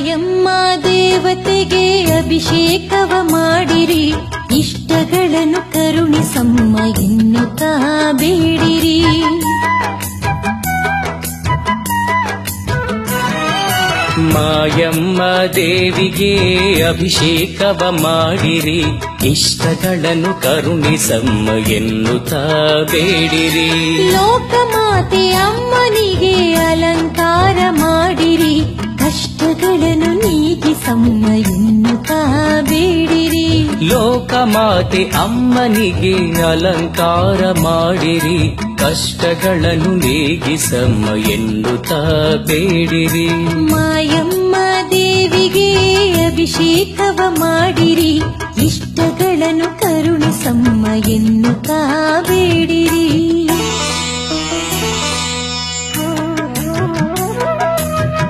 ಮಾಯಮ್ಮ ದೇವತೆಗೆ ಅಭಿಷೇಕವ ಮಾಡಿರಿ ಇಷ್ಟಗಳನ್ನು ಕರುಣಿಸಮ್ಮ ಎನ್ನುತ್ತಾ ಬೇಡಿರಿ ಮಾಯಮ್ಮ ದೇವಿಗೆ ಅಭಿಷೇಕವ ಮಾಡಿರಿ ಇಷ್ಟಗಳನ್ನು ಕರುಣಿಸಮ್ಮ ಎನ್ನುತ್ತಾ ಬೇಡಿರಿ ಲೋಕಮಾತೆ ಅಮ್ಮನಿಗೆ ಅಲಂಕಾರ ಮಾಡಿರಿ ಕಷ್ಟಗಳನ್ನು ನೀಗಿಸಮ್ಮ ಎನ್ನುತ್ತಾ ಬೇಡಿರಿ ಲೋಕಮಾತೆ ಅಮ್ಮನಿಗೆ ಅಲಂಕಾರ ಮಾಡಿರಿ ಕಷ್ಟಗಳನ್ನು ನೀಗಿಸಮ್ಮ ಎನ್ನುತ್ತಾ ಬೇಡಿರಿ ಮಾಯಮ್ಮ ದೇವಿಗೆ ಅಭಿಷೇಕವ ಮಾಡಿರಿ ಇಷ್ಟಗಳನ್ನು ಕರುಣಿಸಮ್ಮ ಎನ್ನುತ್ತಾ ಬೇಡಿರಿ